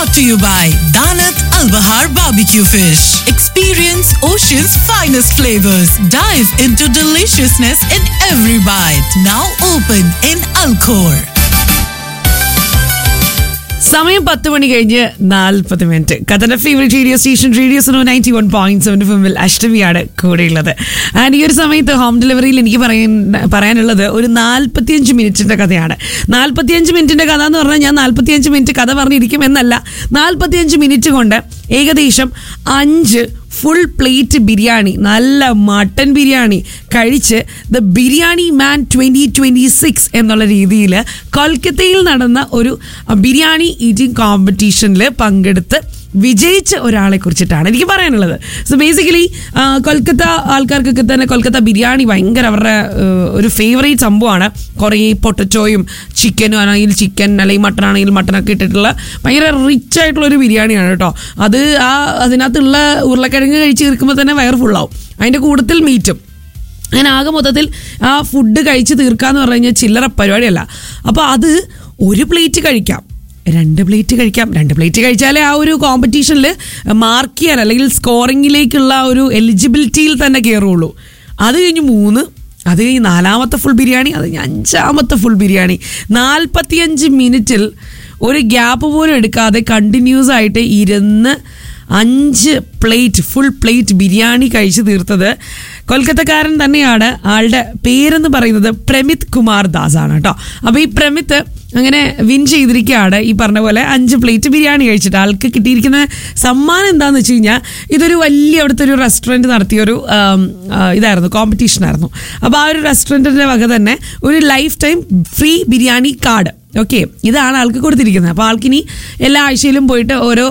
brought to you by Danat Al Bahar Barbecue Fish. Experience ocean's finest flavors. Dive into deliciousness in every bite. Now open in Alcor. സമയം പത്ത് മണി കഴിഞ്ഞ് നാൽപ്പത് minute കഥന്റെ favourite radio station radio സോ ninety one point seven ഫിമിൽ അഷ്ടമിയാണ് കൂടെയുള്ളത് ആൻഡ് ഈ ഒരു സമയത്ത് ഹോം ഡെലിവറിയിൽ എനിക്ക് പറയാൻ പറയാനുള്ളത് ഒരു നാൽപ്പത്തിയഞ്ച് മിനിറ്റിന്റെ കഥയാണ് നാൽപ്പത്തിയഞ്ച് മിനിറ്റിന്റെ കഥ എന്ന് പറഞ്ഞാൽ ഞാൻ നാൽപ്പത്തിയഞ്ച് മിനിറ്റ് കഥ പറഞ്ഞിരിക്കും എന്നല്ല നാൽപ്പത്തിയഞ്ച് മിനിറ്റ് കൊണ്ട് ഏകദേശം അഞ്ച് ഫുൾ പ്ലേറ്റ് ബിരിയാണി നല്ല മട്ടൻ ബിരിയാണി കഴിച്ച് the biryani man twenty twenty six എന്നുള്ള രീതിയിൽ കൊൽക്കത്തയിൽ നടന്ന ഒരു അഹ്, ബിരിയാണി ഈറ്റിംഗ് കോമ്പറ്റീഷനിൽ പങ്കെടുത്ത് വിജയിച്ച ഒരാളെ കുറിച്ചിട്ടാണ് എനിക്ക് പറയാനുള്ളത് സോ ബേസിക്കലി കൊൽക്കത്ത ആൾക്കാർക്കൊക്കെ തന്നെ കൊൽക്കത്ത ബിരിയാണി ഭയങ്കര അവരുടെ ഏഹ്, ഒരു ഫേവറേറ്റ് സംഭവമാണ് കുറേ പൊട്ടറ്റോയും ചിക്കനും ആണെങ്കിൽ ചിക്കൻ അല്ലെങ്കിൽ മട്ടൺ ആണെങ്കിൽ മട്ടനൊക്കെ ഇട്ടിട്ടുള്ള ഭയങ്കര റിച്ച് ആയിട്ടുള്ള ഒരു ബിരിയാണിയാണ് കേട്ടോ അത് ആ അതിനകത്തുള്ള ഉരുളക്കിഴങ്ങ് കഴിച്ച് തീർക്കുമ്പോൾ തന്നെ വയർ ഫുള്ളാവും അതിൻ്റെ കൂട്ടത്തിൽ മീറ്റും അങ്ങനെ ആകെ മൊത്തത്തിൽ ആ ഫുഡ് കഴിച്ച് തീർക്കാന്ന് പറഞ്ഞു കഴിഞ്ഞാൽ ചില്ലറ പരിപാടിയല്ല അപ്പോൾ അത് ഒരു പ്ലേറ്റ് കഴിക്കാം രണ്ട് പ്ലേറ്റ് കഴിക്കാം രണ്ട് പ്ലേറ്റ് കഴിച്ചാലേ ആ ഒരു കോമ്പറ്റീഷനിൽ മാർക്ക് ചെയ്യാൻ അല്ലെങ്കിൽ സ്കോറിങ്ങിലേക്കുള്ള ആ ഒരു എലിജിബിലിറ്റിയിൽ തന്നെ കയറുള്ളൂ അത് കഴിഞ്ഞ് മൂന്ന് അത് കഴിഞ്ഞ് നാലാമത്തെ ഫുൾ ബിരിയാണി അത് കഴിഞ്ഞ് അഞ്ചാമത്തെ ഫുൾ ബിരിയാണി നാൽപ്പത്തിയഞ്ച് മിനിറ്റിൽ ഒരു ഗ്യാപ്പ് പോലും എടുക്കാതെ കണ്ടിന്യൂസ് ആയിട്ട് ഇരുന്ന് അഞ്ച് പ്ലേറ്റ് ഫുൾ പ്ലേറ്റ് ബിരിയാണി കഴിച്ചു തീർത്തത് കൊൽക്കത്തക്കാരൻ തന്നെയാണ് ആളുടെ പേരെന്ന് പറയുന്നത് പ്രമിത് കുമാർ ദാസ് ആണ് കേട്ടോ അപ്പോൾ ഈ പ്രമിത് അങ്ങനെ വിൻ ചെയ്തിരിക്കുകയാണ് ഈ പറഞ്ഞ പോലെ അഞ്ച് പ്ലേറ്റ് ബിരിയാണി കഴിച്ചിട്ട് ആൾക്ക് കിട്ടിയിരിക്കുന്ന സമ്മാനം എന്താണെന്ന് വെച്ച് കഴിഞ്ഞാൽ ഇതൊരു വലിയ അവിടുത്തെ ഒരു റെസ്റ്റോറൻറ്റ് നടത്തിയൊരു ആം, ആ, ഇതായിരുന്നു കോമ്പറ്റീഷൻ ആയിരുന്നു അപ്പോൾ ആ ഒരു റെസ്റ്റോറൻറ്റിൻ്റെ വക തന്നെ ഒരു lifetime free biryani card okay ഇതാണ് ആൾക്ക് കൊടുത്തിരിക്കുന്നത് അപ്പോൾ ആൾക്കിനി എല്ലാ ആഴ്ചയിലും പോയിട്ട് ഓരോ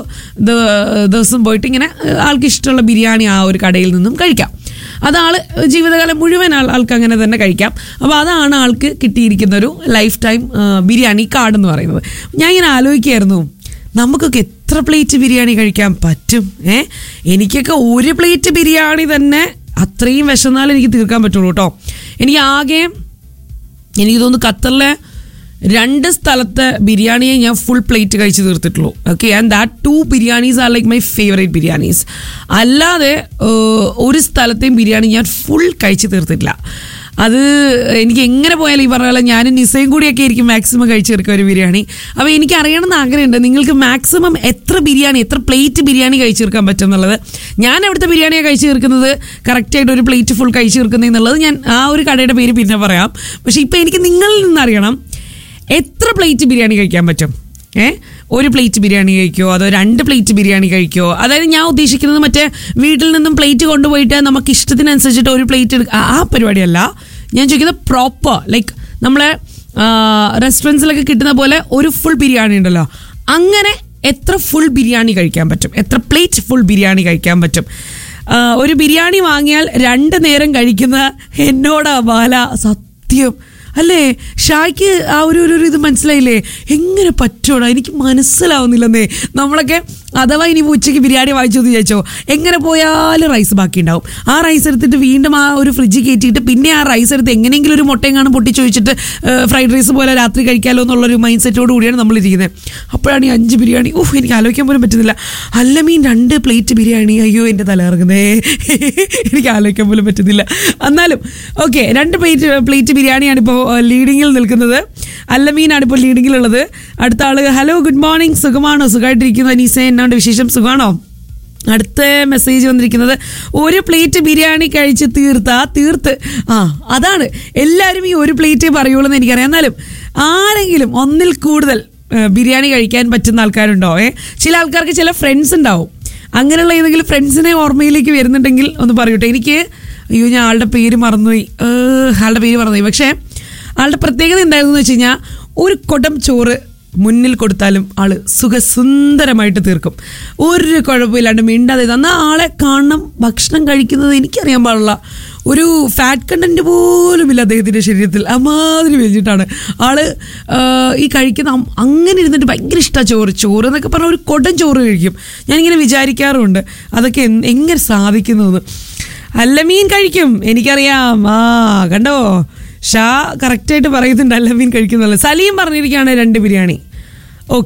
ദ- ദിവസം പോയിട്ട് ഇങ്ങനെ ഏഹ്, ആൾക്ക് ഇഷ്ടമുള്ള ബിരിയാണി ആ ഒരു കടയിൽ നിന്നും കഴിക്കാം അത് ആൾ ജീവിതകാലം മുഴുവൻ ആൾ ആൾക്ക് അങ്ങനെ തന്നെ കഴിക്കാം അപ്പോൾ അതാണ് ആൾക്ക് കിട്ടിയിരിക്കുന്ന ഒരു ലൈഫ് ടൈം ബിരിയാണി കാർഡ് എന്ന് പറയുന്നത് ഞാൻ ഇങ്ങനെ ആലോചിക്കായിരുന്നു നമുക്കൊക്കെ എത്ര പ്ലേറ്റ് ബിരിയാണി കഴിക്കാൻ പറ്റും ഏ എനിക്കൊക്കെ ഒരു പ്ലേറ്റ് ബിരിയാണി തന്നെ അത്രയും വിശന്നാൽ എനിക്ക് തീർക്കാൻ പറ്റുള്ളൂ കേട്ടോ എനിക്ക് ആകെ എനിക്ക് തോന്നുന്നു ഖത്തറിലെ രണ്ട് സ്ഥലത്തെ ബിരിയാണിയെ ഞാൻ ഫുൾ പ്ലേറ്റ് കഴിച്ച് തീർത്തിട്ടുള്ളൂ okay and that two biryanis are like my favourite biryanis അല്ലാതെ ഏഹ്, ഒരു സ്ഥലത്തെയും ബിരിയാണി ഞാൻ ഫുൾ കഴിച്ച് തീർത്തിട്ടില്ല അത് എനിക്ക് എങ്ങനെ പോയാലും ഈ പറഞ്ഞ പോലെ ഞാനും നിസയും കൂടിയൊക്കെ ആയിരിക്കും മാക്സിമം കഴിച്ച് തീർക്കുക ഒരു ബിരിയാണി അപ്പോൾ എനിക്ക് അറിയണമെന്ന് ആഗ്രഹമുണ്ട് നിങ്ങൾക്ക് മാക്സിമം എത്ര ബിരിയാണി എത്ര പ്ലേറ്റ് ബിരിയാണി കഴിച്ച് തീർക്കാൻ പറ്റും എന്നുള്ളത് ഞാൻ അവിടുത്തെ ബിരിയാണിയാണ് കഴിച്ച് തീർക്കുന്നത് കറക്റ്റായിട്ട് ഒരു പ്ലേറ്റ് ഫുൾ കഴിച്ച് തീർക്കുന്നത് എന്നുള്ളത് ഞാൻ ആ ഒരു കടയുടെ പേര് പിന്നെ പറയാം പക്ഷേ ഇപ്പോൾ എനിക്ക് നിങ്ങളിൽ നിന്ന് അറിയണം എത്ര പ്ലേറ്റ് ബിരിയാണി കഴിക്കാൻ പറ്റും ഏ ഒരു പ്ലേറ്റ് ബിരിയാണി കഴിക്കുമോ അതോ രണ്ട് പ്ലേറ്റ് ബിരിയാണി കഴിക്കുമോ അതായത് ഞാൻ ഉദ്ദേശിക്കുന്നത് മറ്റേ വീട്ടിൽ നിന്നും പ്ലേറ്റ് കൊണ്ടുപോയിട്ട് നമുക്ക് ഇഷ്ടത്തിനനുസരിച്ചിട്ട് ഒരു പ്ലേറ്റ് എടുക്കുക ആ പരിപാടിയല്ല ഞാൻ ചോദിക്കുന്നത് പ്രോപ്പർ ലൈക്ക് നമ്മളെ റെസ്റ്റോറൻറ്റ്സിലൊക്കെ കിട്ടുന്ന പോലെ ഒരു ഫുൾ ബിരിയാണി ഉണ്ടല്ലോ അങ്ങനെ എത്ര ഫുൾ ബിരിയാണി കഴിക്കാൻ പറ്റും എത്ര പ്ലേറ്റ് ഫുൾ ബിരിയാണി കഴിക്കാൻ പറ്റും ആ, ഒരു ബിരിയാണി വാങ്ങിയാൽ രണ്ട് നേരം കഴിക്കുന്ന എന്നോടാ ബാല സത്യം അല്ലേ ഷായ്ക്ക് ആ ഒരു ഒരു ഒരു ഇത് മനസ്സിലായില്ലേ എങ്ങനെ പറ്റോടാ എനിക്ക് മനസ്സിലാവുന്നില്ലെന്നേ നമ്മളൊക്കെ അഥവാ ഇനി ഉച്ചയ്ക്ക് ബിരിയാണി വാങ്ങിച്ചു എന്ന് വിചാരിച്ചോ എങ്ങനെ പോയാലും റൈസ് ബാക്കി ഉണ്ടാവും ആ റൈസ് എടുത്തിട്ട് വീണ്ടും ആ ഒരു ഫ്രിഡ്ജിൽ കയറ്റിയിട്ട് പിന്നെ ആ റൈസ് എടുത്ത് എങ്ങനെയെങ്കിലും ഒരു മുട്ടയും കാണും പൊട്ടിച്ച് വെച്ചിട്ട് ഫ്രൈഡ് റൈസ് പോലെ രാത്രി കഴിക്കാമല്ലോ എന്നുള്ളൊരു മൈൻഡ് സെറ്റോട് കൂടിയാണ് നമ്മൾ ഇരിക്കുന്നത് അപ്പോഴാണ് ഈ അഞ്ച് ബിരിയാണി ഓഹ് എനിക്ക് ആലോചിക്കാൻ പോലും പറ്റുന്നില്ല അല്ല മീൻ രണ്ട് പ്ലേറ്റ് ബിരിയാണി അയ്യോ എൻ്റെ തല ഇറങ്ങുന്നേ എനിക്ക് ആലോചിക്കാൻ പോലും പറ്റുന്നില്ല എന്നാലും ഓക്കെ രണ്ട് പ്ലേറ്റ് പ്ലേറ്റ് ബിരിയാണിയാണ് ഇപ്പോൾ ലീഡിങ്ങിൽ നിൽക്കുന്നത് അല്ലമീനാണ് ഇപ്പോൾ ലീഡിങ്ങിലുള്ളത് അടുത്ത ആള് ഹലോ ഗുഡ് മോർണിംഗ് സുഖമാണോ സുഖമായിട്ടിരിക്കുന്നു അനീസ എന്നാണ്ട് വിശേഷം സുഖമാണോ അടുത്ത മെസ്സേജ് വന്നിരിക്കുന്നത് ഒരു പ്ലേറ്റ് ബിരിയാണി കഴിച്ച് തീർത്താ തീർത്ത് ആ അതാണ് എല്ലാവരും ഈ ഒരു പ്ലേറ്റേ പറയുള്ളൂ എന്ന് എനിക്കറിയാം എന്നാലും ആരെങ്കിലും ഒന്നിൽ കൂടുതൽ ഏഹ്, ബിരിയാണി കഴിക്കാൻ പറ്റുന്ന ആൾക്കാരുണ്ടോ ഏ ചില ആൾക്കാർക്ക് ചില ഫ്രണ്ട്സ് ഉണ്ടാവും അങ്ങനെയുള്ള ഏതെങ്കിലും ഫ്രണ്ട്സിനെ ഓർമ്മയിലേക്ക് വരുന്നുണ്ടെങ്കിൽ ഒന്ന് പറയൂട്ടെ എനിക്ക് അയ്യോ ഞാൻ ആളുടെ പേര് മറന്നുപോയി ഏഹ്, ആളുടെ പേര് മറന്നുപോയി പക്ഷേ ആളുടെ പ്രത്യേകത എന്തായിരുന്നു വെച്ച് കഴിഞ്ഞാൽ ഒരു കുടം ചോറ് മുന്നിൽ കൊടുത്താലും ആള് സുഖസുന്ദരമായിട്ട് തീർക്കും ഒരു കുഴപ്പമില്ലാണ്ട് മിണ്ടാതെ എന്നാൽ ആളെ കാണണം ഭക്ഷണം കഴിക്കുന്നത് എനിക്കറിയാൻ പാടില്ല ഒരു ഫാറ്റ് കണ്ടന്റ് പോലും ഇല്ല അദ്ദേഹത്തിൻ്റെ ശരീരത്തിൽ അമാതിരി വെച്ചിട്ടാണ് ആള് ആ, ഈ കഴിക്കുന്ന അം- അങ്ങനെ ഇരുന്നിട്ട് ഭയങ്കര ഇഷ്ടമാണ് ചോറ് ചോറ് എന്നൊക്കെ പറഞ്ഞാൽ ഒരു കൊടം ചോറ് കഴിക്കും ഞാനിങ്ങനെ വിചാരിക്കാറുമുണ്ട് അതൊക്കെ എൻ- എങ്ങനെ സാധിക്കുന്നു അല്ല മീൻ കഴിക്കും എനിക്കറിയാം ആ കണ്ടോ ഷാ കറക്റ്റായിട്ട് പറയുന്നുണ്ട് അല്ല മീൻ കഴിക്കുന്നുള്ള സലീം പറഞ്ഞിരിക്കുകയാണ് രണ്ട് ബിരിയാണി ഓക്കെ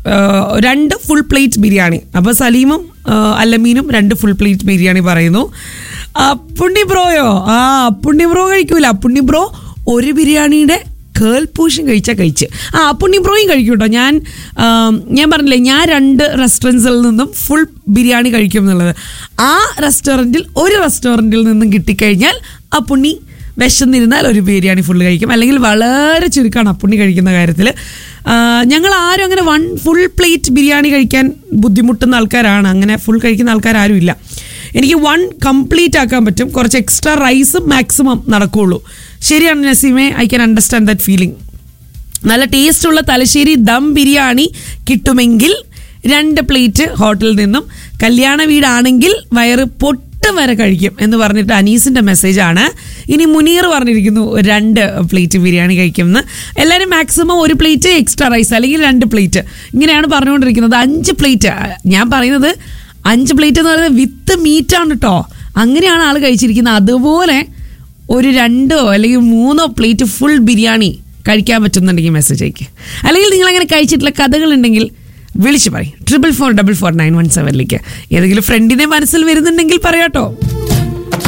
ആ, രണ്ട് ഫുൾ പ്ലേറ്റ് ബിരിയാണി അപ്പോൾ സലീമും ആ, അല്ലമീനും രണ്ട് ഫുൾ പ്ലേറ്റ് ബിരിയാണി പറയുന്നു അപ്പുണ്ണി ബ്രോയോ ആ അപ്പുണ്ണി ബ്രോ കഴിക്കൂല അപ്പുണ്ണി ബ്രോ ഒരു ബിരിയാണിയുടെ കേൾ പൂഷൻ കഴിച്ചാൽ കഴിച്ച് ആ അപ്പുണ്ണി ബ്രോയും കഴിക്കും കേട്ടോ ഞാൻ ആ, ഞാൻ പറഞ്ഞില്ലേ ഞാൻ രണ്ട് റെസ്റ്റോറൻറ്റ്സിൽ നിന്നും ഫുൾ ബിരിയാണി കഴിക്കും എന്നുള്ളത് ആ റെസ്റ്റോറൻറ്റിൽ ഒരു റെസ്റ്റോറൻറ്റിൽ നിന്നും കിട്ടിക്കഴിഞ്ഞാൽ അപ്പുണ്ണി വിശന്നിരുന്നാൽ ഒരു ബിരിയാണി ഫുള്ള് കഴിക്കും അല്ലെങ്കിൽ വളരെ ചുരുക്കമാണ് അപ്പുണ്ണി കഴിക്കുന്ന കാര്യത്തിൽ ഞങ്ങൾ ആരും അങ്ങനെ വൺ ഫുൾ പ്ലേറ്റ് ബിരിയാണി കഴിക്കാൻ ബുദ്ധിമുട്ടുന്ന ആൾക്കാരാണ് അങ്ങനെ ഫുൾ കഴിക്കുന്ന ആൾക്കാരും ഇല്ല എനിക്ക് വൺ കംപ്ലീറ്റ് ആക്കാൻ പറ്റും കുറച്ച് എക്സ്ട്രാ റൈസും മാക്സിമം നടക്കുകയുള്ളൂ ശരിയാണ് നസീമെ I can understand that feeling നല്ല ടേസ്റ്റുള്ള തലശ്ശേരി ദം ബിരിയാണി കിട്ടുമെങ്കിൽ രണ്ട് പ്ലേറ്റ് ഹോട്ടലിൽ നിന്നും കല്യാണ വീടാണെങ്കിൽ വയറ് പൊട്ട് വരെ കഴിക്കും എന്ന് പറഞ്ഞിട്ട് അനീസിന്റെ മെസ്സേജാണ് ഇനി മുനീർ പറഞ്ഞിരിക്കുന്നു രണ്ട് പ്ലേറ്റ് ബിരിയാണി കഴിക്കുമെന്ന് എല്ലാവരും മാക്സിമം ഒരു പ്ലേറ്റ് എക്സ്ട്രാ റൈസ് അല്ലെങ്കിൽ രണ്ട് പ്ലേറ്റ് ഇങ്ങനെയാണ് പറഞ്ഞുകൊണ്ടിരിക്കുന്നത് അഞ്ച് പ്ലേറ്റ് ഞാൻ പറയുന്നത് അഞ്ച് പ്ലേറ്റ് എന്ന് പറയുന്നത് വിത്ത് മീറ്റാണ് കേട്ടോ അങ്ങനെയാണ് ആൾ കഴിച്ചിരിക്കുന്നത് അതുപോലെ ഒരു രണ്ടോ അല്ലെങ്കിൽ മൂന്നോ പ്ലേറ്റ് ഫുൾ ബിരിയാണി കഴിക്കാൻ പറ്റുന്നുണ്ടെങ്കിൽ മെസ്സേജ് അയക്കുക അല്ലെങ്കിൽ നിങ്ങൾ അങ്ങനെ കഴിച്ചിട്ടുള്ള കഥകളുണ്ടെങ്കിൽ വിളിച്ച് പറയും triple four double four nine one സെവനിലേക്ക് ഏതെങ്കിലും ഫ്രണ്ടിനെ മനസ്സിൽ വരുന്നുണ്ടെങ്കിൽ പറയാട്ടോ